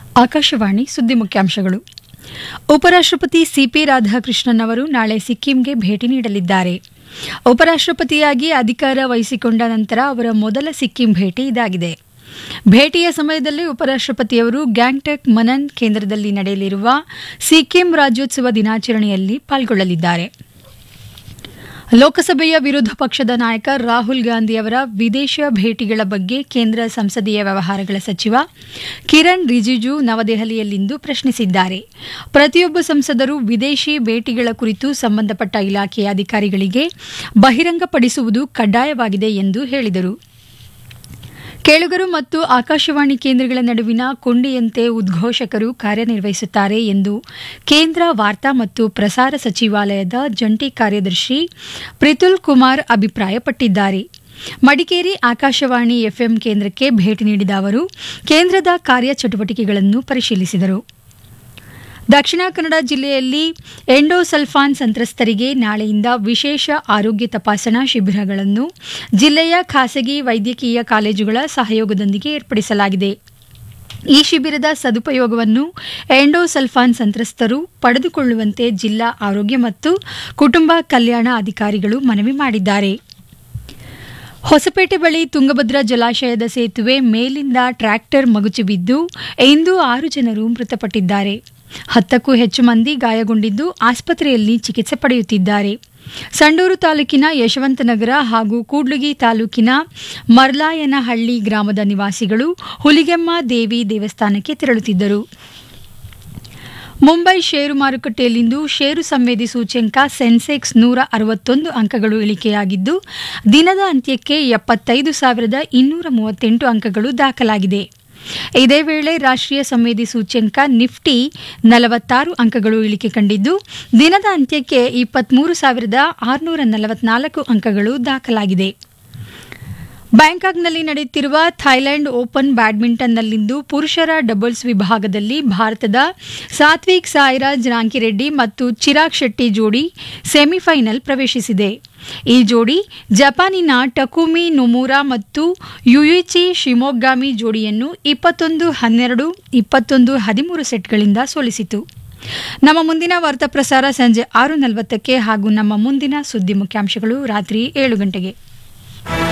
ಆಕಾಶವಾಣಿ ಸುದ್ದಿ ಮುಖ್ಯಾಂಶಗಳು ಉಪರಾಷ್ಟ್ರಪತಿ ಸಿಪಿ ರಾಧಾಕೃಷ್ಣನ್ ಅವರು ನಾಳೆ ಸಿಕ್ಕಿಂಗೆ ಭೇಟಿ ನೀಡಲಿದ್ದಾರೆ ಉಪರಾಷ್ಟ್ರಪತಿಯಾಗಿ ಅಧಿಕಾರ ವಹಿಸಿಕೊಂಡ ನಂತರ ಅವರ ಮೊದಲ ಸಿಕ್ಕಿಂ ಭೇಟಿ ಇದಾಗಿದೆ ಭೇಟಿಯ ಸಮಯದಲ್ಲಿ ಉಪರಾಷ್ಟ್ರಪತಿಯವರು ಗ್ಯಾಂಗ್ಟಕ್ ಮನನ್ ಕೇಂದ್ರದಲ್ಲಿ ನಡೆಯಲಿರುವ ಸಿಕ್ಕಿಂ ರಾಜ್ಯೋತ್ಸವ ದಿನಾಚರಣೆಯಲ್ಲಿ ಪಾಲ್ಗೊಳ್ಳಲಿದ್ದಾರೆ ಲೋಕಸಭೆಯ ವಿರೋಧ ಪಕ್ಷದ ನಾಯಕ ರಾಹುಲ್ ಗಾಂಧಿ ಅವರ ವಿದೇಶ ಭೇಟಿಗಳ ಬಗ್ಗೆ ಕೇಂದ್ರ ಸಂಸದೀಯ ವ್ಯವಹಾರಗಳ ಸಚಿವ ಕಿರಣ್ ರಿಜಿಜು ನವದೆಹಲಿಯಲ್ಲಿಂದು ಪ್ರಶ್ನಿಸಿದ್ದಾರೆ ಪ್ರತಿಯೊಬ್ಬ ಸಂಸದರು ವಿದೇಶಿ ಭೇಟಿಗಳ ಕುರಿತು ಸಂಬಂಧಪಟ್ಟ ಇಲಾಖೆಯ ಅಧಿಕಾರಿಗಳಿಗೆ ಬಹಿರಂಗಪಡಿಸುವುದು ಕಡ್ಡಾಯವಾಗಿದೆ ಎಂದು ಹೇಳಿದರು ಕೇಳುಗರು ಮತ್ತು ಆಕಾಶವಾಣಿ ಕೇಂದ್ರಗಳ ನಡುವಿನ ಕೊಂಡಿಯಂತೆ ಉದ್ಘೋಷಕರು ಕಾರ್ಯನಿರ್ವಹಿಸುತ್ತಾರೆ ಎಂದು ಕೇಂದ್ರ ವಾರ್ತಾ ಮತ್ತು ಪ್ರಸಾರ ಸಚಿವಾಲಯದ ಜಂಟಿ ಕಾರ್ಯದರ್ಶಿ ಪ್ರಿತುಲ್ ಕುಮಾರ್ ಅಭಿಪ್ರಾಯಪಟ್ಟಿದ್ದಾರೆ ಮಡಿಕೇರಿ ಆಕಾಶವಾಣಿ ಎಫ್ಎಂ ಕೇಂದ್ರಕ್ಕೆ ಭೇಟಿ ನೀಡಿದ ಅವರು ಕೇಂದ್ರದ ಕಾರ್ಯಚಟುವಟಿಕೆಗಳನ್ನು ಪರಿಶೀಲಿಸಿದರು ದಕ್ಷಿಣ ಕನ್ನಡ ಜಿಲ್ಲೆಯಲ್ಲಿ ಎಂಡೋಸಲ್ಫಾನ್ ಸಂತ್ರಸ್ತರಿಗೆ ನಾಳೆಯಿಂದ ವಿಶೇಷ ಆರೋಗ್ಯ ತಪಾಸಣಾ ಶಿಬಿರಗಳನ್ನು ಜಿಲ್ಲೆಯ ಖಾಸಗಿ ವೈದ್ಯಕೀಯ ಕಾಲೇಜುಗಳ ಸಹಯೋಗದೊಂದಿಗೆ ಏರ್ಪಡಿಸಲಾಗಿದೆ ಈ ಶಿಬಿರದ ಸದುಪಯೋಗವನ್ನು ಎಂಡೋಸಲ್ಫಾನ್ ಸಂತ್ರಸ್ತರು ಪಡೆದುಕೊಳ್ಳುವಂತೆ ಜಿಲ್ಲಾ ಆರೋಗ್ಯ ಮತ್ತು ಕುಟುಂಬ ಕಲ್ಯಾಣ ಅಧಿಕಾರಿಗಳು ಮನವಿ ಮಾಡಿದ್ದಾರೆ ಹೊಸಪೇಟೆ ಬಳಿ ತುಂಗಭದ್ರಾ ಜಲಾಶಯದ ಸೇತುವೆ ಮೇಲಿಂದ ಟ್ರ್ಯಾಕ್ಟರ್ ಮಗುಚಿ ಬಿದ್ದು ಇಂದು ಆರು ಜನರು ಮೃತಪಟ್ಟಿದ್ದಾರೆ ಹತ್ತಕ್ಕೂ ಹೆಚ್ಚು ಮಂದಿ ಗಾಯಗೊಂಡಿದ್ದು ಆಸ್ಪತ್ರೆಯಲ್ಲಿ ಚಿಕಿತ್ಸೆ ಪಡೆಯುತ್ತಿದ್ದಾರೆ ಸಂಡೂರು ತಾಲೂಕಿನ ಯಶವಂತನಗರ ಹಾಗೂ ಕೂಡ್ಲುಗಿ ತಾಲೂಕಿನ ಮರ್ಲಾಯನಹಳ್ಳಿ ಗ್ರಾಮದ ನಿವಾಸಿಗಳು ಹುಲಿಗೆಮ್ಮ ದೇವಿ ದೇವಸ್ಥಾನಕ್ಕೆ ತೆರಳುತ್ತಿದ್ದರು ಮುಂಬೈ ಷೇರು ಮಾರುಕಟ್ಟೆಯಲ್ಲಿಂದು ಷೇರು ಸಂವೇದಿ ಸೂಚ್ಯಂಕ ಸೆನ್ಸೆಕ್ಸ್ ನೂರ ಅರವತ್ತೊಂದು ಅಂಕಗಳು ಇಳಿಕೆಯಾಗಿದ್ದು ದಿನದ ಅಂತ್ಯಕ್ಕೆ ಎಪ್ಪತ್ತೈದು ಸಾವಿರದ ಇನ್ನೂರ ಮೂವತ್ತೆಂಟು ಅಂಕಗಳು ದಾಖಲಾಗಿದೆ ಇದೇ ವೇಳೆ ರಾಷ್ಟ್ರೀಯ ಸಂವೇದಿ ಸೂಚ್ಯಂಕ ನಿಫ್ಟಿ ನಲವತ್ತಾರು ಅಂಕಗಳು ಇಳಿಕೆ ಕಂಡಿದ್ದು ದಿನದ ಅಂತ್ಯಕ್ಕೆ ಇಪ್ಪತ್ಮೂರು ಸಾವಿರದ ಆರುನೂರ ನಲವತ್ನಾಲ್ಕು ಅಂಕಗಳು ದಾಖಲಾಗಿದೆ ಬ್ಯಾಂಕಾಕ್ನಲ್ಲಿ ನಡೆಯುತ್ತಿರುವ ಥೈಲ್ಯಾಂಡ್ ಓಪನ್ ಬ್ಯಾಡ್ಮಿಂಟನ್ನಲ್ಲಿಂದು ಪುರುಷರ ಡಬಲ್ಸ್ ವಿಭಾಗದಲ್ಲಿ ಭಾರತದ ಸಾತ್ವಿಕ್ ಸಾಯಿರಾಜ್ ರಾಂಕಿರೆಡ್ಡಿ ಮತ್ತು ಚಿರಾಗ್ ಶೆಟ್ಟಿ ಜೋಡಿ ಸೆಮಿಫೈನಲ್ ಪ್ರವೇಶಿಸಿದೆ ಈ ಜೋಡಿ ಜಪಾನಿನ ಟಕುಮಿ ನೊಮೂರಾ ಮತ್ತು ಯುಯುಚಿ ಶಿಮೊಗ್ಗಾಮಿ ಜೋಡಿಯನ್ನು ಇಪ್ಪತ್ತೊಂದು ಹನ್ನೆರಡು ಇಪ್ಪತ್ತೊಂದು ಹದಿಮೂರು ಸೆಟ್ಗಳಿಂದ ಸೋಲಿಸಿತು ನಮ್ಮ ಮುಂದಿನ ವಾರ್ತಾ ಪ್ರಸಾರ ಸಂಜೆ ಆರು ನಲವತ್ತಕ್ಕೆ ಹಾಗೂ ನಮ್ಮ ಮುಂದಿನ ಸುದ್ದಿ ಮುಖ್ಯಾಂಶಗಳು ರಾತ್ರಿ ಏಳು ಗಂಟೆಗೆ